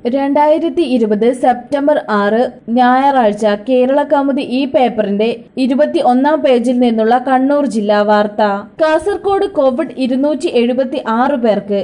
രണ്ടായിരത്തി ഇരുപത് സെപ്റ്റംബർ ആറ് ഞായറാഴ്ച കേരള കൗമുദി ഈ പേപ്പറിന്റെ ഇരുപത്തി ഒന്നാം പേജിൽ നിന്നുള്ള കണ്ണൂർ ജില്ലാ വാർത്ത കാസർകോട് കോവിഡ് ഇരുന്നൂറ്റി എഴുപത്തി ആറ് പേർക്ക്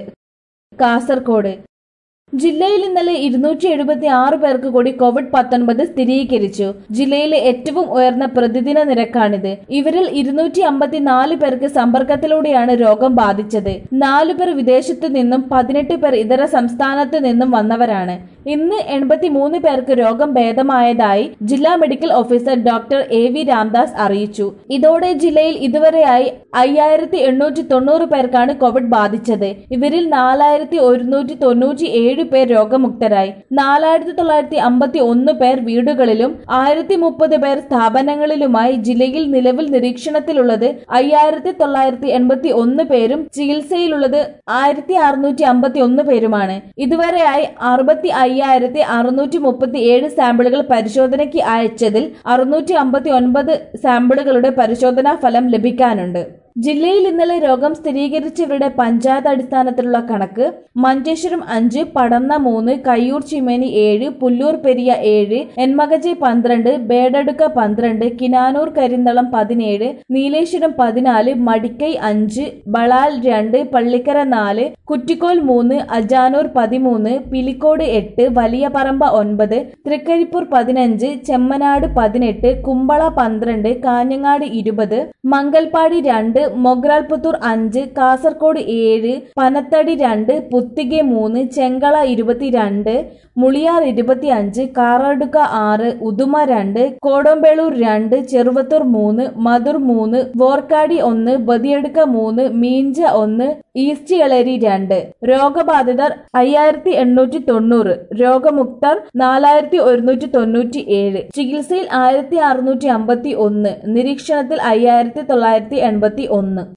കാസർകോട് ജില്ലയിൽ ഇന്നലെ ഇരുന്നൂറ്റി എഴുപത്തി ആറ് പേർക്ക് കൂടി കോവിഡ് പത്തൊൻപത് സ്ഥിരീകരിച്ചു ജില്ലയിലെ ഏറ്റവും ഉയർന്ന പ്രതിദിന നിരക്കാണിത് ഇവരിൽ ഇരുന്നൂറ്റി അമ്പത്തിനാല് പേർക്ക് സമ്പർക്കത്തിലൂടെയാണ് രോഗം ബാധിച്ചത് നാലു പേർ വിദേശത്തു നിന്നും പതിനെട്ട് പേർ ഇതര സംസ്ഥാനത്ത് നിന്നും വന്നവരാണ് ഇന്ന് എൺപത്തി മൂന്ന് പേർക്ക് രോഗം ഭേദമായതായി ജില്ലാ medical officer doctor A V Ramdas അറിയിച്ചു ഇതോടെ ജില്ലയിൽ ഇതുവരെയായി അയ്യായിരത്തി എണ്ണൂറ്റി തൊണ്ണൂറ് പേർക്കാണ് കോവിഡ് ബാധിച്ചത് ഇവരിൽ നാലായിരത്തി ഒരുന്നൂറ്റി തൊണ്ണൂറ്റി ഏഴ് പേർ രോഗമുക്തരായി നാലായിരത്തി തൊള്ളായിരത്തി അമ്പത്തി ഒന്ന് പേർ വീടുകളിലും ആയിരത്തി മുപ്പത് പേർ സ്ഥാപനങ്ങളിലുമായി ജില്ലയിൽ നിലവിൽ നിരീക്ഷണത്തിലുള്ളത് അയ്യായിരത്തി തൊള്ളായിരത്തി എൺപത്തി ഒന്ന് പേരും ചികിത്സയിലുള്ളത് ആയിരത്തി അറുന്നൂറ്റി അമ്പത്തി ഒന്ന് പേരുമാണ് ഇതുവരെയായി അറുപത്തി അയ്യായിരത്തി അറുന്നൂറ്റി മുപ്പത്തി ഏഴ് സാമ്പിളുകൾ പരിശോധനയ്ക്ക് അയച്ചതിൽ അറുന്നൂറ്റി അമ്പത്തി ഒൻപത് സാമ്പിളുകളുടെ പരിശോധനാ ഫലം ലഭിക്കാനുണ്ട് ജില്ലയിൽ ഇന്നലെ രോഗം സ്ഥിരീകരിച്ചവരുടെ പഞ്ചായത്ത് അടിസ്ഥാനത്തിലുള്ള കണക്ക് മഞ്ചേശ്വരം അഞ്ച് പടന്ന മൂന്ന് കയ്യൂർ ചിമേനി ഏഴ് പുല്ലൂർ പെരിയ ഏഴ് എൻമകജെ പന്ത്രണ്ട് ബേഡടുക്ക പന്ത്രണ്ട് കിനാനൂർ കരിന്തളം പതിനേഴ് നീലേശ്വരം പതിനാല് മടിക്കൈ അഞ്ച് ബളാൽ രണ്ട് പള്ളിക്കര നാല് കുറ്റിക്കോൽ മൂന്ന് അജാനൂർ പതിമൂന്ന് പിലിക്കോട് എട്ട് വലിയ പറമ്പ ഒൻപത് തൃക്കരിപ്പൂർ പതിനഞ്ച് ചെമ്മനാട് പതിനെട്ട് കുമ്പള പന്ത്രണ്ട് കാഞ്ഞങ്ങാട് ഇരുപത് മംഗൽപാടി രണ്ട് മൊഗ്രാൽപുത്തൂർ അഞ്ച് കാസർഗോഡ് ഏഴ് പനത്തടി രണ്ട് പുത്തിക മൂന്ന് ചെങ്കള ഇരുപത്തിരണ്ട് മുളിയാർ ഇരുപത്തിയഞ്ച് കാറടുക്ക ആറ് ഉദുമ രണ്ട് കോടമ്പേളൂർ രണ്ട് ചെറുവത്തൂർ മൂന്ന് മധുർ മൂന്ന് വോർക്കാടി ഒന്ന് ബദിയടുക്ക മൂന്ന് മീഞ്ച ഒന്ന് ഈസ്റ്റ് കളരി രണ്ട് രോഗബാധിതർ അയ്യായിരത്തി എണ്ണൂറ്റി തൊണ്ണൂറ് രോഗമുക്തർ നാലായിരത്തി ഒരുന്നൂറ്റി തൊണ്ണൂറ്റി ഏഴ് ചികിത്സയിൽ ആയിരത്തി അറുന്നൂറ്റി അമ്പത്തി ഒന്ന് നിരീക്ഷണത്തിൽ അയ്യായിരത്തി തൊള്ളായിരത്തി എൺപത്തി ഒന്ന്